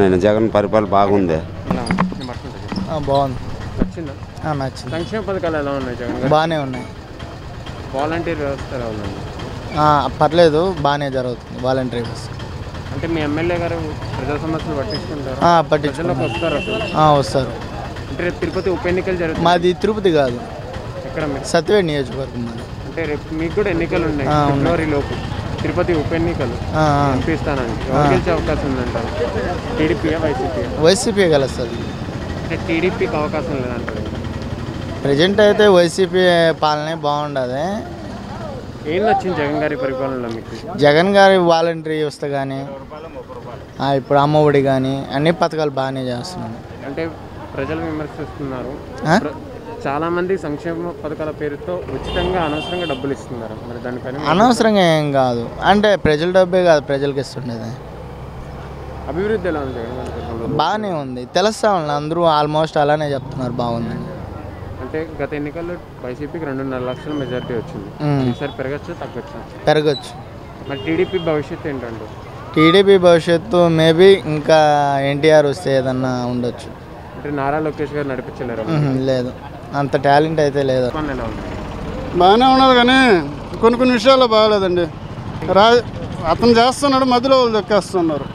నేను జగన్ పరిపాలన బాగుంది ఎలా ఉంది? నేను పట్టుకుంటా చెప్పు. బాగుంది నచ్చిందా నచ్చింది సంక్షేమ పథకాలు ఎలా ఉన్నాయి జగన్ గారు బాగానే ఉన్నాయి వాలంటీర్ వ్యవస్థ ఎలా ఉందండి పర్లేదు బాగానే జరుగుతుంది వాలంటరీ బస్ అంటే మీ ఎమ్మెల్యే గారు ప్రజా సమస్యలు పట్టించుకుంటారు పట్టించుకున్నాం ప్రజలకు వస్తారు అసలు వస్తారు అంటే రేపు తిరుపతి ఉప ఎన్నికలు జరుగుతాయి మాది తిరుపతి కాదు ఎక్కడ మీరు సత్యవేడ్ నియోజకవర్గం మాది అంటే రేపు మీకు కూడా ఎన్నికలు ఉన్నాయి ఆ, ఉన్నాయి. ఫిబ్రవరి లోపు తిరుపతి ఉప ఎన్నికలు ఆ, ఆ. ఎంపీ స్థానానికి ఎవరు గెలిచే అవకాశం ఉందంటారు టీడీపీయా వైసీపీ వైసీపీ కలుస్తుంది అంటే టీడీపీకి అవకాశం లేదంటారు ప్రజెంట్ అయితే వైసీపీ పాలనే బాగుండదు ఏం నచ్చింది జగన్ గారి పరిపాలనలో మీకు జగన్ గారి వాలంటరీ వ్యవస్థ కానీ ఇప్పుడు అమ్మఒడి కానీ అన్ని పథకాలు బాగానే చేస్తున్నాడు అంటే ప్రజలు విమర్శిస్తున్నారు ఆ? ప్ర- చాలా మంది సంక్షేమ పథకాల పేరుతో ఉచితంగా అనవసరంగా డబ్బులు ఇస్తున్నారు మరి దానిపైన మీ అనవసరంగా ఏం కాదు అంటే ప్రజల డబ్బే కాదు ప్రజలకి ఇస్తుండేది అభివృద్ధి ఎలా ఉంది జగన్ గారి పరిపాలనలో? బాగానే ఉంది తెలుస్తా ఉంది అందరూ ఆల్మోస్ట్ అలానే చెప్తున్నారు బాగుందని అంటే గత ఎన్నికల్లో వైసీపీకి రెండున్నర లక్షల మెజారిటీ వచ్చింది ఉమ్. ఈసారి పెరగచ్చు తగ్గచ్చు పెరగచ్చు మరి టీడీపీ భవిష్యత్తు ఏంటంటే టీడీపీ భవిష్యత్తు మేబీ ఇంకా ఎన్టీఆర్ వస్తే ఏదన్నా ఉండొచ్చు అంటే నారా లోకేష్ గారు నడిపించలేరు ఉహు, లేదు అంత టాలెంట్ అయితే లేదు పరిపాలన ఎలా ఉంది బాగానే ఉన్నది కానీ కొన్ని కొన్ని విషయాల్లో బాగాలేదండి రా అతను చేస్తున్నాడు మధ్యలో వాళ్ళు దొక్కేస్తున్నారు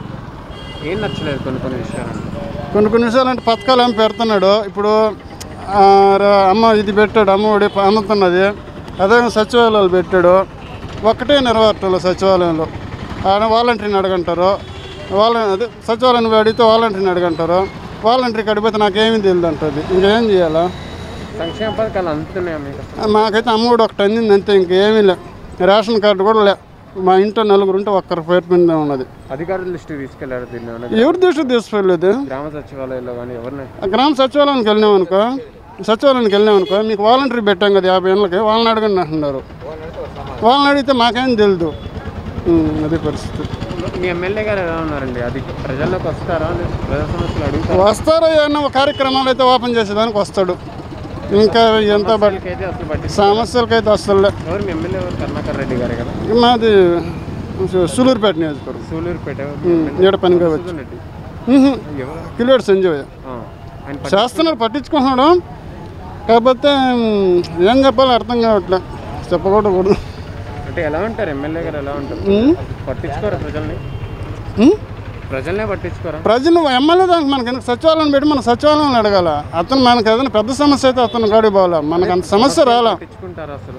ఏం నచ్చలేదు కొన్ని కొన్ని విషయాలు కొన్ని కొన్ని విషయాలు అంటే పథకాలు ఏమి పెడుతున్నాడు ఇప్పుడు ఆ, ర- అమ్మ ఇది పెట్టాడు అమ్మ ఒడి అమ్ముతున్నది అదే సచివాలయాలు పెట్టాడు ఒక్కటే నెరవేర్టాలి సచివాలయంలో ఆడ వాలంటీర్ని అడగంటారు వాళ్ళ అదే సచివాలయం అడిగితే వాలంటీర్ని అడగంటారు వాలంటీర్కి అడిగితే నాకేమీ తెలియదు అంటుంది ఇంకేం చేయాలా సంక్షేమ పథకాలు అందుతున్నాయా మీకు మాకైతే అమ్మఒడి ఒకటి అందింది అంతే ఇంకేమీ లే రేషన్ కార్డు కూడా లే మా ఇంట్లో నలుగురు ఉంటే ఒక్కరి పేరు మీద ఉన్నది అధికారుల దృష్టికి తీసుకెళ్లారు దీన్ని ఏమన్నా? ఎవరి దృష్టికి తీసుకోలేదు గ్రామ సచివాలయాల్లో కానీ ఎవరిని ఆ గ్రామ సచివాలయానికి వెళ్ళినాం అనుకో సచివాలయానికి వెళ్ళినాం అనుకో మీకు వాలంటరీ పెట్టాం కదా యాభై ఏళ్ళకి వాళ్ళని అడగండి అంటున్నారు వాళ్ళని అడిగితే మాకేం తెలియదు ఉమ్, అది పరిస్థితి మీ ఎమ్మెల్యే గారు ఎలా ఉన్నారండి అది ప్రజల్లోకి వస్తారా లేదా ప్రజా సమస్యలు అడుగుతారా వస్తారో ఏమన్నా కార్యక్రమాలు అయితే ఓపెన్ చేసేదానికి వస్తాడు ఇంకా ఎంత బట్ అయితే అసలు పట్టి సమస్యలకైతే వస్తలే ఎవరు మీ ఎమ్మెల్యే ఎవరు కరుణాకర్ రెడ్డి గారే కదా మాది సులూరుపేట నియోజకవర్గం సూలూరుపేట ఉమ్, ఈడ పనికి వచ్చి రెడ్డి ఎవరు కిలోడు సంజయ్ ఆ, ఆయన పట్టి- చేస్తున్నాడు పట్టించుకుంటున్నాడు కాకపోతే ఉమ్, ఏం చెప్పాలో అర్థం కావట్లే చెప్పకూడదు అంటే ఎలా ఉంటారు ఎమ్మెల్యే గారు ఎలా ఉంటారు ఉమ్, పట్టించుకోరా ప్రజల్ని ఉమ్. ప్రజల్నే పట్టించుకోరా ప్రజలు ఎమ్మెల్యే దానికి మనకి ఎందుకు సచివాలయం పెట్టి మన సచివాలయం అడగాల అతను మనకి ఏదైనా పెద్ద సమస్య అయితే అతను గాడి పోవాలా మనకు అంత సమస్య రాలా పట్టించుకుంటారా అసలు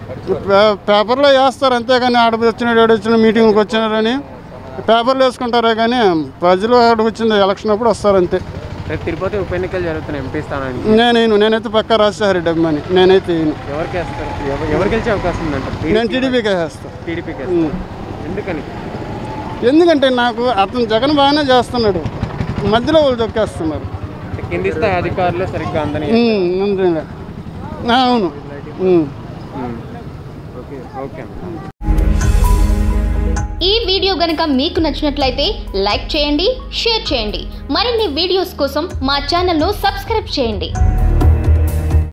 పే- పేపర్లో వేస్తారు అంతేగాని ఆడ వచ్చినాడు ఆడ వచ్చిన మీటింగ్కి వచ్చినారని పేపర్లు వేసుకుంటారే కానీ ప్రజలు ఆడికి వచ్చింది ఎలక్షన్ అప్పుడు వస్తారు అంతే రేపు తిరుపతి ఉప ఎన్నికలు జరుగుతున్నాయి ఎంపీ స్థానానికి నేనేను నేనైతే పక్క రాజశేఖర రెడ్డి అభిమాని నేనైతే ఈయన. ఎవరికి వేస్తారు ఎవ- ఎవరు గెలిచే అవకాశం ఉందంటారు నేను టీడీపీకే వేస్తాను టీడీపీకి వేస్తారు ఎందుకని ఎందుకంటే నాకు అతను జగన్ బాగానే చేస్తున్నాడు మధ్యలో వాళ్ళు దొక్కేస్తున్నారు అంటే కింది స్థాయి అధికారులు సరిగ్గా అందని ఉమ్, అంతేలే. ఆ, అవును ఉమ్. ఓకే ఓకే ఈ వీడియో గనుక మీకు నచ్చినట్లయితే లైక్ చేయండి షేర్ చేయండి మరిన్ని వీడియోస్ కోసం మా ఛానల్ను సబ్స్క్రైబ్ చేయండి